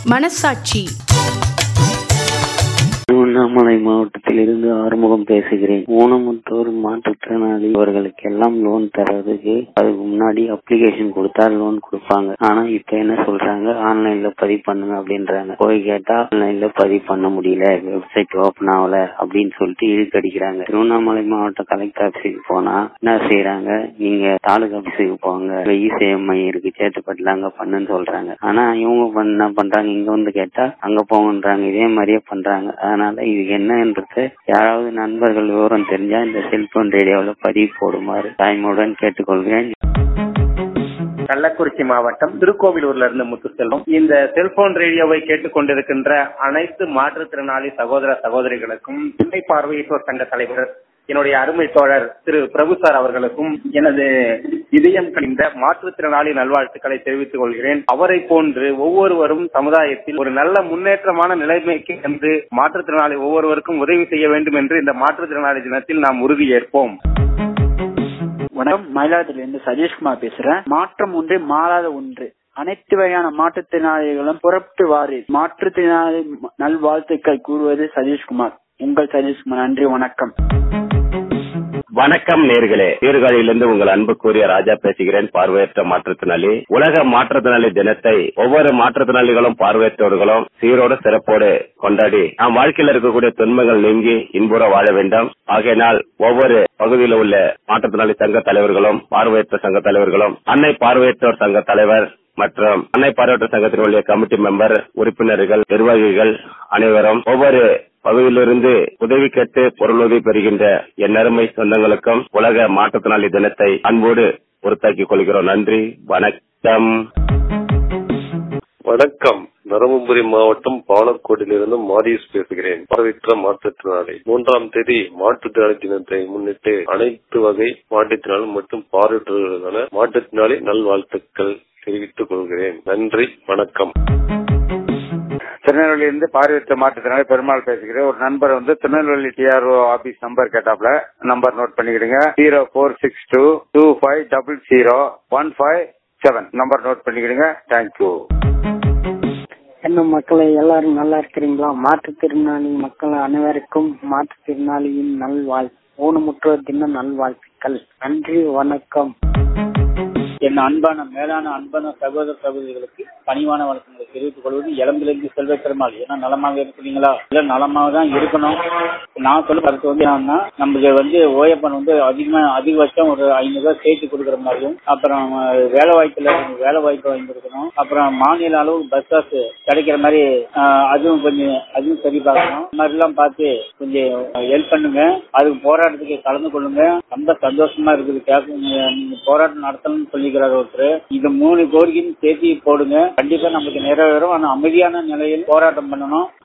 மனசாட்சி திருவண்ணாமலை மாவட்டத்தில் இருந்து ஆறுமுகம் பேசுகிறேன் ஊனமுற்றோர் மாற்றுத்திறனாளி அவர்களுக்கு எல்லாம் லோன் தர்றதுக்கு அதுக்கு முன்னாடி அப்ளிகேஷன் கொடுத்தா லோன் கொடுப்பாங்க ஆனா இப்ப என்ன சொல்றாங்க ஆன்லைன்ல பதிவு பண்ணுங்க அப்படின்றாங்க போய் கேட்டா ஆன்லைன்ல பதிவு பண்ண முடியல வெப்சைட் ஓபன் ஆகல அப்படின்னு சொல்லிட்டு இழுக்கடிக்கிறாங்க திருவண்ணாமலை மாவட்ட கலெக்டர் ஆபீஸுக்கு போனா என்ன செய்யறாங்க நீங்க தாலுகா ஆபீஸுக்கு போங்க இசேஎம்ஐ இருக்கு சேத்துப்பட்டுல அங்க பண்ணுன்னு சொல்றாங்க ஆனா இவங்க பண்ண என்ன பண்றாங்க இங்க வந்து கேட்டா அங்க போங்கன்றாங்க இதே மாதிரியே பண்றாங்க அதனால இது என்னன்றது யாராவது நண்பர்கள் விவரம் தெரிஞ்சா இந்த செல்போன் ரேடியோல பதிவு போடுமாறு தாய்மையுடன் கேட்டுக்கொள்கிறேன் கள்ளக்குறிச்சி மாவட்டம் திருக்கோவிலூர்ல இருந்து முத்துசெல்வம் இந்த செல்போன் ரேடியோவை கேட்டுக்கொண்டிருக்கின்ற அனைத்து மாற்றுத்திறனாளி சகோதர சகோதரிகளுக்கும் துணை பார்வையிட்டோர் சங்க தலைவர் என்னுடைய அருமை தோழர் திரு பிரபு சார் அவர்களுக்கும் எனது இதயம் கணிந்த மாற்றுத்திறனாளி நல்வாழ்த்துக்களை தெரிவித்துக் கொள்கிறேன் அவரை போன்று ஒவ்வொருவரும் சமுதாயத்தில் ஒரு நல்ல முன்னேற்றமான நிலைமைக்கு சென்று மாற்றுத்திறனாளி ஒவ்வொருவருக்கும் உதவி செய்ய வேண்டும் என்று இந்த மாற்றுத்திறனாளி தினத்தில் நாம் உறுதியேற்போம் வணக்கம் மயிலாடுதுறையிலிருந்து சதீஷ்குமார் பேசுறேன் மாற்றம் ஒன்று மாறாத ஒன்று அனைத்து வகையான மாற்றுத்திறனாளிகளும் புறப்பட்டு வாரி மாற்றுத்திறனாளி நல்வாழ்த்துக்கள் கூறுவது சதீஷ்குமார் உங்கள் சதீஷ்குமார் நன்றி வணக்கம் வணக்கம் நேர்களே சீர்காழியிலிருந்து உங்கள் அன்புக்குரிய ராஜா பேசுகிறேன் பார்வையற்ற மாற்றுத்திறனாளி உலக மாற்றுத்திறனாளி தினத்தை ஒவ்வொரு மாற்றுத்திறனாளிகளும் பார்வையற்றவர்களும் சீரோடு சிறப்போடு கொண்டாடி நாம் வாழ்க்கையில் இருக்கக்கூடிய துன்பங்கள் நீங்கி இன்புற வாழ வேண்டும் ஆகையினால் ஒவ்வொரு பகுதியில் உள்ள மாற்றுத்திறனாளி சங்க தலைவர்களும் பார்வையற்ற சங்க தலைவர்களும் அன்னை பார்வையற்றோர் சங்க தலைவர் மற்றும் அன்னை பார்வையற்ற சங்கத்தினுடைய கமிட்டி மெம்பர் உறுப்பினர்கள் நிர்வாகிகள் அனைவரும் ஒவ்வொரு பகுதியிலிருந்து உதவி கேட்டு பொருளுதவி பெறுகின்ற என் அருமை சொந்தங்களுக்கும் உலக மாற்றுத்திறனாளி தினத்தை அன்போடு உறுத்தாக்கிக் கொள்கிறோம் நன்றி வணக்கம் வணக்கம் தருமபுரி மாவட்டம் பாலக்கோட்டிலிருந்து மாரியஸ் பேசுகிறேன் பார்வையற்ற மாற்றுத்திறனாளி மூன்றாம் தேதி மாற்றுத்திறனாளி தினத்தை முன்னிட்டு அனைத்து வகை மாற்றுத்திறனாளி மற்றும் பார்வையற்றவர்களுக்கான மாற்றுத்திறனாளி நல்வாழ்த்துக்கள் தெரிவித்துக் கொள்கிறேன் நன்றி வணக்கம் திருநெல்வேலியிலிருந்து பார்வையற்ற மாற்றுத்திறனாளி பெருமாள் பேசுகிறேன் ஒரு நண்பர் வந்து திருநெல்வேலி டிஆர்ஓ ஆபீஸ் நம்பர் கேட்டாப்ல நம்பர் நோட் பண்ணிக்கிடுங்க zero four six two two five double zero one five seven number note பண்ணிக்கிடுங்க தேங்க்யூ என்ன மக்களை எல்லாரும் நல்லா இருக்கிறீங்களா மாற்றுத்திறனாளி மக்கள் அனைவருக்கும் மாற்றுத்திறனாளியின் நல்வாழ் ஊனமுற்றோர் தின நல்வாழ்த்துக்கள் நன்றி வணக்கம் என் அன்பான மேலான அன்பான சகோதர சகோதரிகளுக்கு பணிவான வழக்கங்களை தெரிவித்துக் கொள்வது இளம்பிலிருந்து செல்வ பெருமாள் ஏன்னா நலமாக இருக்கிறீங்களா இல்ல நலமாக தான் இருக்கணும் நான் சொல்ல கருத்து வந்து என்னன்னா நமக்கு வந்து ஓயப்பன் வந்து அதிகமா அதிகபட்சம் ஒரு ஐநூறு ரூபாய் சேர்த்து கொடுக்குற மாதிரியும் அப்புறம் வேலை வாய்ப்புல வேலை வாய்ப்பு வாங்கி கொடுக்கணும் அப்புறம் மாநில அளவு பஸ் பாஸ் கிடைக்கிற மாதிரி ஆஹ், அதுவும் கொஞ்சம் அதுவும் சரி பார்க்கணும் இந்த மாதிரி எல்லாம் பார்த்து கொஞ்சம் ஹெல்ப் பண்ணுங்க அதுக்கு போராட்டத்துக்கு கலந்து கொள்ளுங்க ரொம்ப சந்தோஷமா இருக்குது கேட்க நீங்க போராட்டம் நடத்தணும்னு சொல்லிக்கிறார் ஒருத்தர் இது மூணு கோரிக்கையும் சேர்த்து போடுங்க கண்டிப்பா நமக்கு நிறைவேறும் ஆனா அமைதியான நிலையில் போராட்டம் பண்ணணும்